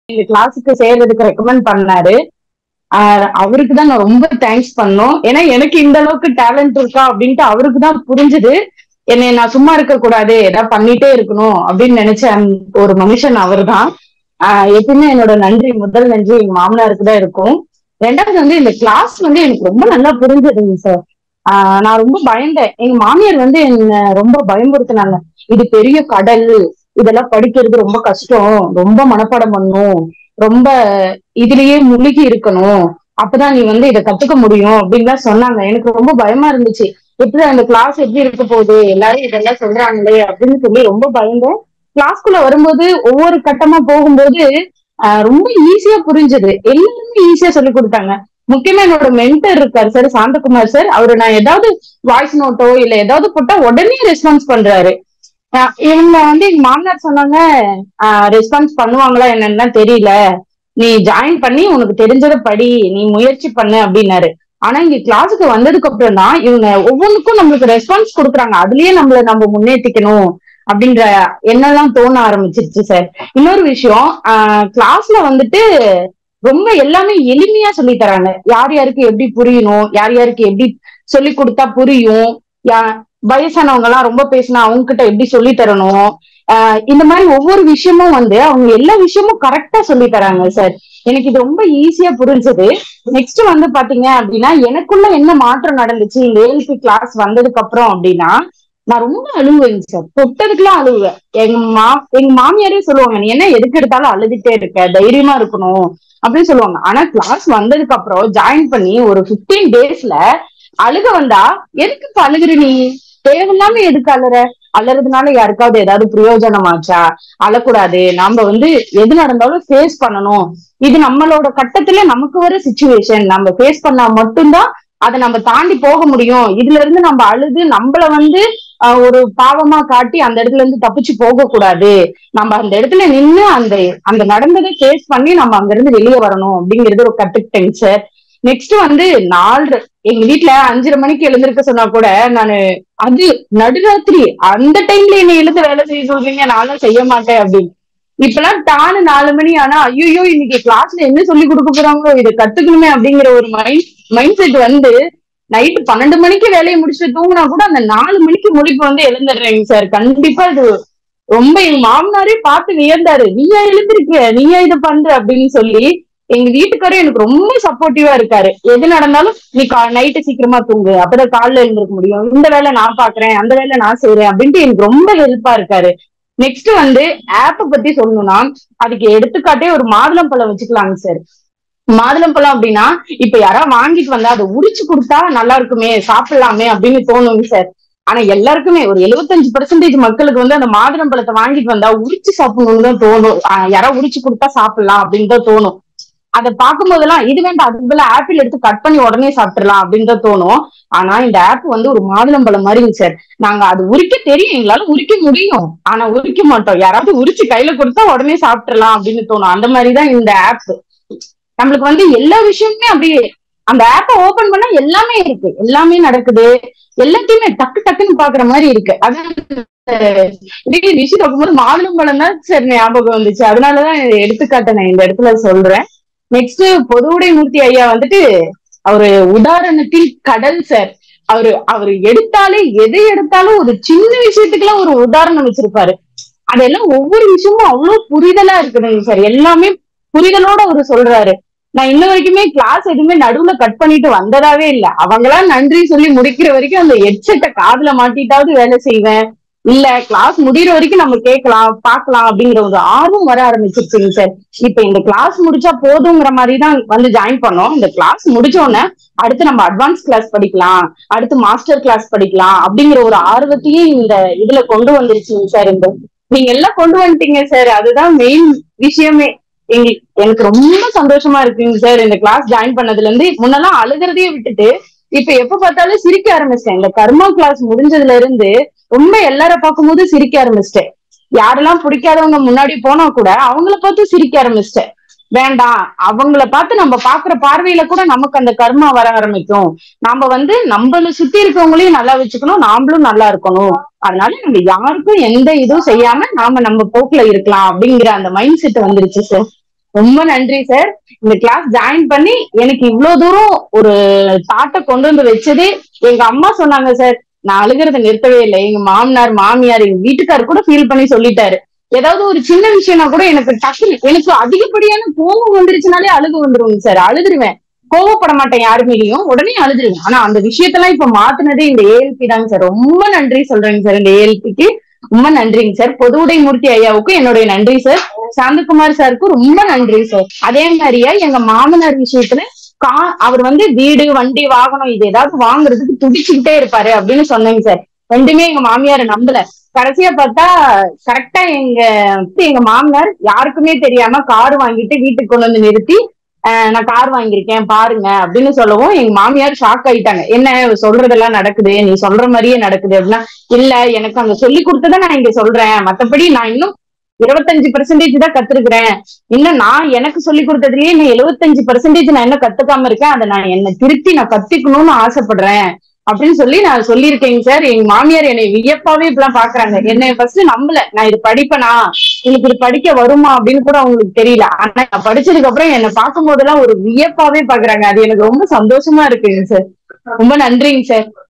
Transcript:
எங்க கிளாஸுக்கு சேர்றதுக்கு ரெக்கமெண்ட் பண்ணாரு ஆஹ் அவருக்கு தான் நான் ரொம்ப தேங்க்ஸ் பண்ணோம் ஏன்னா எனக்கு இந்த அளவுக்கு டேலண்ட் இருக்கா அப்படின்ட்டு அவருக்கு தான் புரிஞ்சுது என்னை நான் சும்மா இருக்க கூடாது ஏதாவது பண்ணிட்டே இருக்கணும் அப்படின்னு நினைச்ச அந்த ஒரு மனுஷன் அவர்தான் ஆஹ் எப்பவுமே என்னோட நன்றி முதல் நன்றி எங்க மாமனாருக்கு தான் இருக்கும் ரெண்டாவது வந்து இந்த கிளாஸ் வந்து எனக்கு ரொம்ப நல்லா புரிஞ்சதுங்க சார் ஆஹ் நான் ரொம்ப பயந்தேன் எங்க மாமியார் வந்து என்ன ரொம்ப பயமுறுத்தினாங்க இது பெரிய கடல் இதெல்லாம் படிக்கிறது ரொம்ப கஷ்டம் ரொம்ப மனப்பாடம் பண்ணணும் ரொம்ப இதுலயே முழுகி இருக்கணும் அப்பதான் நீ வந்து இதை கத்துக்க முடியும் அப்படின்லாம் சொன்னாங்க எனக்கு ரொம்ப பயமா இருந்துச்சு எப்படி அந்த கிளாஸ் எப்படி இருக்க போகுது எல்லாரும் இதெல்லாம் சொல்றாங்களே அப்படின்னு சொல்லி ரொம்ப பயந்தேன் கிளாஸ்க்குள்ள வரும்போது ஒவ்வொரு கட்டமா போகும்போது ஆஹ் ரொம்ப ஈஸியா புரிஞ்சது எல்லாருமே ஈஸியா சொல்லி கொடுத்தாங்க முக்கியமா என்னோட மென்டர் இருக்காரு சார் சாந்தகுமார் சார் அவரு நான் ஏதாவது வாய்ஸ் நோட்டோ இல்ல ஏதாவது போட்டா உடனே ரெஸ்பான்ஸ் பண்றாரு ஆஹ் இவங்க வந்து எங்க மாமனார் சொன்னாங்க ரெஸ்பான்ஸ் பண்ணுவாங்களா என்னன்னு தெரியல நீ ஜாயின் பண்ணி உனக்கு தெரிஞ்சதை படி நீ முயற்சி பண்ணு அப்படின்னாரு ஆனா இங்க கிளாஸுக்கு வந்ததுக்கு அப்புறம் தான் இவங்க ஒவ்வொன்றுக்கும் நம்மளுக்கு ரெஸ்பான்ஸ் கொடுக்குறாங்க அதுலயே நம்மள நம்ம முன்னேற்றிக்கணும் அப்படின்ற எண்ணெல்லாம் தோண ஆரம்பிச்சிருச்சு சார் இன்னொரு விஷயம் கிளாஸ்ல வந்துட்டு ரொம்ப எல்லாமே எளிமையா சொல்லி தராங்க யார் யாருக்கு எப்படி புரியணும் யார் யாருக்கு எப்படி சொல்லி கொடுத்தா புரியும் யா வயசானவங்க எல்லாம் ரொம்ப பேசினா அவங்க கிட்ட எப்படி சொல்லி தரணும் ஆஹ் இந்த மாதிரி ஒவ்வொரு விஷயமும் வந்து அவங்க எல்லா விஷயமும் கரெக்டா சொல்லி தராங்க சார் எனக்கு இது ரொம்ப ஈஸியா புரிஞ்சது நெக்ஸ்ட் வந்து பாத்தீங்க அப்படின்னா எனக்குள்ள என்ன மாற்றம் நடந்துச்சு இந்த ஏஎல்பி கிளாஸ் வந்ததுக்கு அப்புறம் அப்படின்னா நான் ரொம்ப அழுவேங்க சார் தொட்டதுக்கெல்லாம் அழுவேன் எங்க மா எங்க மாமியாரே சொல்லுவாங்க நீ என்ன எதுக்கு எடுத்தாலும் அழுதுட்டே இருக்க தைரியமா இருக்கணும் அப்படின்னு சொல்லுவாங்க ஆனா கிளாஸ் வந்ததுக்கு அப்புறம் ஜாயின் பண்ணி ஒரு பிப்டீன் டேஸ்ல அழுக வந்தா எதுக்கு இப்ப அழுகுற நீ தேவையில்லாம எதுக்கு அழுற அலறதுனால யாருக்காவது ஏதாவது பிரயோஜனமாச்சா அழக்கூடாது நாம வந்து எது நடந்தாலும் ஃபேஸ் பண்ணணும் இது நம்மளோட கட்டத்துல நமக்கு வர சுச்சுவேஷன் நம்ம ஃபேஸ் பண்ணா மட்டும்தான் அதை நம்ம தாண்டி போக முடியும் இதுல இருந்து நம்ம அழுது நம்மள வந்து ஆஹ், ஒரு பாவமா காட்டி அந்த இடத்துல இருந்து தப்பிச்சு போக கூடாது நம்ம அந்த இடத்துல நின்னு அந்த அந்த நடந்ததை ஃபேஸ் பண்ணி நம்ம அங்க இருந்து வெளியே வரணும் அப்படிங்கிறது ஒரு கத்துக்கிட்டேங்க சார் நெக்ஸ்ட் வந்து நாலு எங்க வீட்ல அஞ்சரை மணிக்கு எழுந்திருக்க சொன்னா கூட நானு அது நடுராத்திரி அந்த டைம்ல என்ன எழுந்து வேலை செய்ய சொல்றீங்க நானும் செய்ய மாட்டேன் அப்படின்னு இப்பெல்லாம் டானு நாலு மணி ஆனா ஐயோ இன்னைக்கு கிளாஸ்ல என்ன சொல்லி கொடுக்க போறாங்களோ இதை கத்துக்கணுமே அப்படிங்கிற ஒரு மைண்ட் மைண்ட் செட் வந்து நைட்டு பன்னெண்டு மணிக்கு வேலையை முடிச்சுட்டு தூங்கினா கூட அந்த நாலு மணிக்கு முடிப்பு வந்து எழுந்துடுறேங்க சார் கண்டிப்பா இது ரொம்ப எங்க மாமனாரே பார்த்து வியந்தாரு நீயா எழுந்திருக்க நீயா இதை பண்ற அப்படின்னு சொல்லி எங்க வீட்டுக்காரரும் எனக்கு ரொம்ப சப்போர்ட்டிவா இருக்காரு எது நடந்தாலும் நீ நைட்டு சீக்கிரமா தூங்கு அப்பதான் காலைல எழுந்திருக்க முடியும் இந்த வேலை நான் பாக்குறேன் அந்த வேலை நான் செய்றேன் அப்படின்ட்டு எனக்கு ரொம்ப ஹெல்ப்பா இருக்காரு நெக்ஸ்ட் வந்து ஆப்ப பத்தி சொல்லணும்னா அதுக்கு எடுத்துக்காட்டே ஒரு மாதுளம்பழம் வச்சுக்கலாங்க சார் மாதுளம்பழம் அப்படின்னா இப்ப யாராவது வாங்கிட்டு வந்தா அதை உரிச்சு கொடுத்தா நல்லா இருக்குமே சாப்பிடலாமே அப்படின்னு தோணுங்க சார் ஆனா எல்லாருக்குமே ஒரு எழுபத்தஞ்சு பெர்சன்டேஜ் மக்களுக்கு வந்து அந்த மாதுளம்பழத்தை வாங்கிட்டு வந்தா உரிச்சு சாப்பிடணும்னு தான் தோணும் ஆஹ் யாராவது உரிச்சு கொடுத்தா சாப்பிடலாம் அப்படின்னு தான் தோணும் அதை பார்க்கும் போதெல்லாம் இது வேண்டாம் அதுக்கு பதிலா ஆப்பிள் எடுத்து கட் பண்ணி உடனே சாப்பிட்டுறலாம் அப்படின்னு தான் தோணும் ஆனா இந்த ஆப் வந்து ஒரு மாதுளம்பழம் மாதிரிங்க சார் நாங்க அது உரிக்க தெரியும் எங்களால உரிக்க முடியும் ஆனா உரிக்க மாட்டோம் யாராவது உரிச்சு கையில கொடுத்தா உடனே சாப்பிட்டுறலாம் அப்படின்னு தோணும் அந்த மாதிரிதான் இந்த ஆப் நம்மளுக்கு வந்து எல்லா விஷயமுமே அப்படியே அந்த ஆப்பை ஓபன் பண்ணா எல்லாமே இருக்கு எல்லாமே நடக்குது எல்லாத்தையுமே டக்கு டக்குன்னு பாக்குற மாதிரி இருக்கு அது இது விஷயம் பார்க்கும்போது மாதுளம்பழம் தான் சரி ஞாபகம் வந்துச்சு அதனாலதான் இதை எடுத்துக்காட்ட நான் இந்த இடத்துல சொல்றேன் நெக்ஸ்ட் பொதுவுடை மூர்த்தி ஐயா வந்துட்டு அவரு உதாரணத்தில் கடல் சார் அவரு அவரு எடுத்தாலே எதை எடுத்தாலும் ஒரு சின்ன விஷயத்துக்குலாம் ஒரு உதாரணம் வச்சிருப்பாரு அதெல்லாம் ஒவ்வொரு விஷயமும் அவ்வளவு புரிதலா இருக்குதுங்க சார் எல்லாமே புரிதலோட அவரு சொல்றாரு நான் இன்ன வரைக்குமே கிளாஸ் எதுவுமே நடுவுல கட் பண்ணிட்டு வந்ததாவே இல்ல அவங்களா நன்றி சொல்லி முடிக்கிற வரைக்கும் அந்த ஹெட்செட்டை காதுல மாட்டிட்டாவது வேலை செய்வேன் இல்ல கிளாஸ் முடியிற வரைக்கும் நம்ம கேட்கலாம் பார்க்கலாம் அப்படிங்கிற ஒரு ஆர்வம் வர ஆரம்பிச்சிருச்சுங்க சார் இப்ப இந்த கிளாஸ் முடிச்சா போதுங்கிற மாதிரி தான் வந்து ஜாயின் பண்ணோம் இந்த கிளாஸ் முடிச்ச உடனே அடுத்து நம்ம அட்வான்ஸ் கிளாஸ் படிக்கலாம் அடுத்து மாஸ்டர் கிளாஸ் படிக்கலாம் அப்படிங்கிற ஒரு ஆர்வத்தையே இந்த இதுல கொண்டு வந்துருச்சுங்க சார் இந்த நீங்க எல்லாம் கொண்டு வந்துட்டீங்க சார் அதுதான் மெயின் விஷயமே எங்களுக்கு எனக்கு ரொம்ப சந்தோஷமா இருக்குங்க சார் இந்த கிளாஸ் ஜாயின் பண்ணதுல இருந்து முன்னெல்லாம் அழுகிறதையே விட்டுட்டு இப்ப எப்ப பார்த்தாலும் சிரிக்க ஆரம்பிச்சிட்டேன் இந்த கர்மா கிளாஸ் முடிஞ்சதுல இருந்து ரொம்ப எல்லார பார்க்கும்போது சிரிக்க ஆரம்பிச்சிட்டேன் யாரெல்லாம் பிடிக்காதவங்க முன்னாடி போனா கூட அவங்கள பார்த்து சிரிக்க ஆரம்பிச்சிட்டேன் வேண்டாம் அவங்கள பார்த்து நம்ம பாக்குற பார்வையில கூட நமக்கு அந்த கர்மா வர ஆரம்பிக்கும் நாம வந்து நம்மள சுத்தி இருக்கவங்களையும் நல்லா வச்சுக்கணும் நாமளும் நல்லா இருக்கணும் அதனால நம்ம யாருக்கும் எந்த இதுவும் செய்யாம நாம நம்ம போக்குல இருக்கலாம் அப்படிங்கிற அந்த மைண்ட் செட் வந்துருச்சு சார் ரொம்ப நன்றி சார் இந்த கிளாஸ் ஜாயின் பண்ணி எனக்கு இவ்வளவு தூரம் ஒரு தாட்டை கொண்டு வந்து வச்சது எங்க அம்மா சொன்னாங்க சார் நான் அழுகிறத நிறுத்தவே இல்லை எங்க மாமனார் மாமியார் எங்க வீட்டுக்கார் கூட ஃபீல் பண்ணி சொல்லிட்டாரு ஏதாவது ஒரு சின்ன விஷயம்னா கூட எனக்கு டக்குனு எனக்கு அதிகப்படியான கோபம் வந்துருச்சுனாலே அழுகு வந்துருங்க சார் அழுதுருவேன் கோவப்பட மாட்டேன் யாரு மேலேயும் உடனே அழுதுருவேன் ஆனா அந்த விஷயத்தெல்லாம் இப்ப மாத்துனதே இந்த ஏஎல்பி தாங்க சார் ரொம்ப நன்றி சொல்றேங்க சார் இந்த ஏஎல்பிக்கு ரொம்ப நன்றிங்க சார் பொதுவுடை மூர்த்தி ஐயாவுக்கும் என்னுடைய நன்றி சார் சாந்தகுமார் சாருக்கும் ரொம்ப நன்றி சார் அதே மாதிரியா எங்க மாமனார் விஷயத்துல கா அவர் வந்து வீடு வண்டி வாகனம் இது ஏதாவது வாங்குறதுக்கு துடிச்சுக்கிட்டே இருப்பாரு அப்படின்னு சொன்னேங்க சார் ரெண்டுமே எங்க மாமியார நம்பல கடைசியா பார்த்தா கரெக்டா எங்க எங்க மாமனார் யாருக்குமே தெரியாம கார் வாங்கிட்டு வீட்டுக்கு கொண்டு வந்து நிறுத்தி "அஹ், நான் கார் வாங்கியிருக்கேன் பாருங்க அப்படின்னு சொல்லவும் எங்க மாமியார் ஷாக் ஆயிட்டாங்க என்ன இவ சொல்றதெல்லாம் நடக்குது நீ சொல்ற மாதிரியே நடக்குது அப்படின்னா இல்ல எனக்கு அங்க சொல்லி கொடுத்ததை நான் இங்க சொல்றேன் மத்தபடி நான் இன்னும் இருபத்தஞ்சு பெர்சன்டேஜ் தான் கத்துருக்கிறேன் இன்னும் நான் எனக்கு சொல்லி கொடுத்ததுலயே இன்னும் எழுபத்தஞ்சு பெர்சன்டேஜ் நான் என்ன கத்துக்காம இருக்கேன் அதை நான் என்ன திருத்தி நான் கத்துக்கணும்னு ஆசைப்படுறேன் அப்படின்னு சொல்லி நான் சொல்லியிருக்கேங்க சார் எங்க மாமியார் என்னை வியப்பாவே இப்பெல்லாம் பாக்குறாங்க என்னை ஃபர்ஸ்ட் நம்பல நான் இது படிப்பேனா எனக்கு இது படிக்க வருமா அப்படின்னு கூட அவங்களுக்கு தெரியல ஆனா நான் படிச்சதுக்கு அப்புறம் என்னை பார்க்கும் போதெல்லாம் ஒரு வியப்பாவே பாக்குறாங்க அது எனக்கு ரொம்ப சந்தோஷமா இருக்குங்க சார் ரொம்ப நன்றிங்க சார்